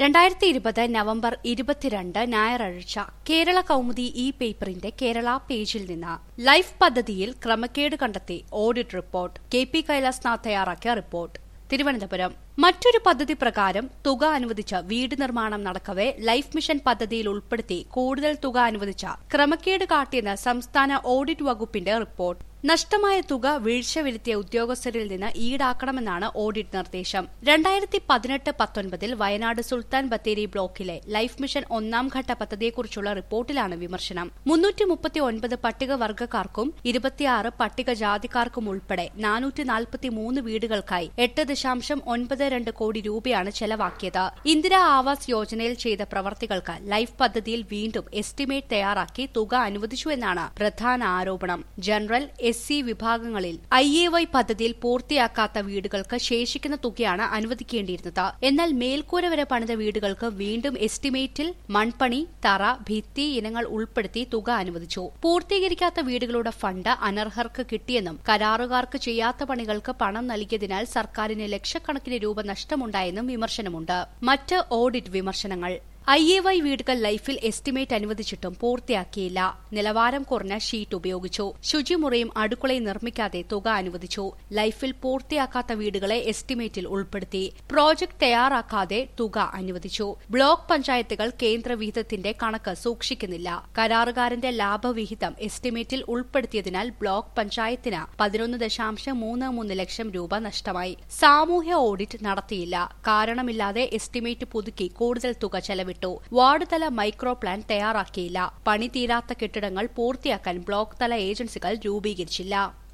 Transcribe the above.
രണ്ടായിരത്തി ഇരുപത് നവംബർ ഇരുപത്തിരണ്ട് ഞായറാഴ്ച കേരള കൗമുദി ഇ പേപ്പറിന്റെ കേരള പേജിൽ നിന്ന് ലൈഫ് പദ്ധതിയിൽ ക്രമക്കേട് കണ്ടെത്തി audit report K P Kailasnath തയ്യാറാക്കിയ റിപ്പോർട്ട് തിരുവനന്തപുരം മറ്റൊരു പദ്ധതി പ്രകാരം തുക അനുവദിച്ച വീട് നിർമ്മാണം നടക്കവെ ലൈഫ് മിഷൻ പദ്ധതിയിൽ ഉൾപ്പെടുത്തി കൂടുതൽ തുക അനുവദിച്ച ക്രമക്കേട് കാട്ടിയെന്ന് സംസ്ഥാന ഓഡിറ്റ് വകുപ്പിന്റെ റിപ്പോർട്ട് നഷ്ടമായ തുക വീഴ്ച വരുത്തിയ ഉദ്യോഗസ്ഥരിൽ നിന്ന് ഈടാക്കണമെന്നാണ് ഓഡിറ്റ് നിർദ്ദേശം രണ്ടായിരത്തി പതിനെട്ട് പത്തൊൻപതിൽ വയനാട് സുൽത്താൻ ബത്തേരി ബ്ലോക്കിലെ ലൈഫ് മിഷൻ ഒന്നാം ഘട്ട പദ്ധതിയെക്കുറിച്ചുള്ള റിപ്പോർട്ടിലാണ് വിമർശനം മുന്നൂറ്റി മുപ്പത്തി ഒൻപത് പട്ടികവർഗക്കാർക്കും ഇരുപത്തിയാറ് പട്ടികജാതിക്കാർക്കും ഉൾപ്പെടെ നാനൂറ്റി നാൽപ്പത്തി മൂന്ന് വീടുകൾക്കായി എട്ട് ദശാംശം ഒൻപത് രണ്ട് കോടി രൂപയാണ് ചെലവാക്കിയത് ഇന്ദിരാ ആവാസ് യോജനയിൽ ചെയ്ത പ്രവർത്തികൾക്ക് ലൈഫ് പദ്ധതിയിൽ വീണ്ടും എസ്റ്റിമേറ്റ് തയ്യാറാക്കി തുക അനുവദിച്ചുവെന്നാണ് പ്രധാന ആരോപണം ജനറൽ എസ് സി വിഭാഗങ്ങളിൽ ഐ എ വൈ പദ്ധതിയിൽ പൂർത്തിയാക്കാത്ത വീടുകൾക്ക് ശേഷിക്കുന്ന തുകയാണ് അനുവദിക്കേണ്ടിയിരുന്നത് എന്നാൽ മേൽക്കൂര വരെ പണിത വീടുകൾക്ക് വീണ്ടും എസ്റ്റിമേറ്റിൽ മൺപണി തറ ഭിത്തി ഇനങ്ങൾ ഉൾപ്പെടുത്തി തുക അനുവദിച്ചു പൂർത്തീകരിക്കാത്ത വീടുകളുടെ ഫണ്ട് അനർഹർക്ക് കിട്ടിയെന്നും കരാറുകാർക്ക് ചെയ്യാത്ത പണികൾക്ക് പണം നൽകിയതിനാൽ സർക്കാരിന് ലക്ഷക്കണക്കിന് രൂപ നഷ്ടമുണ്ടായെന്നും വിമർശനമുണ്ട് മറ്റ് ഓഡിറ്റ് വിമർശനങ്ങൾ ഐ എ വൈ വീടുകൾ ലൈഫിൽ എസ്റ്റിമേറ്റ് അനുവദിച്ചിട്ടും പൂർത്തിയാക്കിയില്ല നിലവാരം കുറഞ്ഞ ഷീറ്റ് ഉപയോഗിച്ചു ശുചിമുറിയും അടുക്കളയും നിർമ്മിക്കാതെ തുക അനുവദിച്ചു ലൈഫിൽ പൂർത്തിയാക്കാത്ത വീടുകളെ എസ്റ്റിമേറ്റിൽ ഉൾപ്പെടുത്തി പ്രോജക്ട് തയ്യാറാക്കാതെ തുക അനുവദിച്ചു ബ്ലോക്ക് പഞ്ചായത്തുകൾ കേന്ദ്രവിഹിതത്തിന്റെ കണക്ക് സൂക്ഷിക്കുന്നില്ല കരാറുകാരന്റെ ലാഭവിഹിതം എസ്റ്റിമേറ്റിൽ ഉൾപ്പെടുത്തിയതിനാൽ ബ്ലോക്ക് പഞ്ചായത്തിന് പതിനൊന്ന് ദശാംശം മൂന്ന് മൂന്ന് ലക്ഷം രൂപ നഷ്ടമായി സാമൂഹ്യ ഓഡിറ്റ് നടത്തിയില്ല കാരണമില്ലാതെ എസ്റ്റിമേറ്റ് പുതുക്കി കൂടുതൽ തുക ചെലവിട്ടു വിട്ടു വാർഡ് തല മൈക്രോ പ്ലാൻ തയ്യാറാക്കിയില്ല പണി തീരാത്ത കെട്ടിടങ്ങൾ പൂർത്തിയാക്കാൻ ബ്ലോക്ക് തല ഏജൻസികൾ രൂപീകരിച്ചില്ല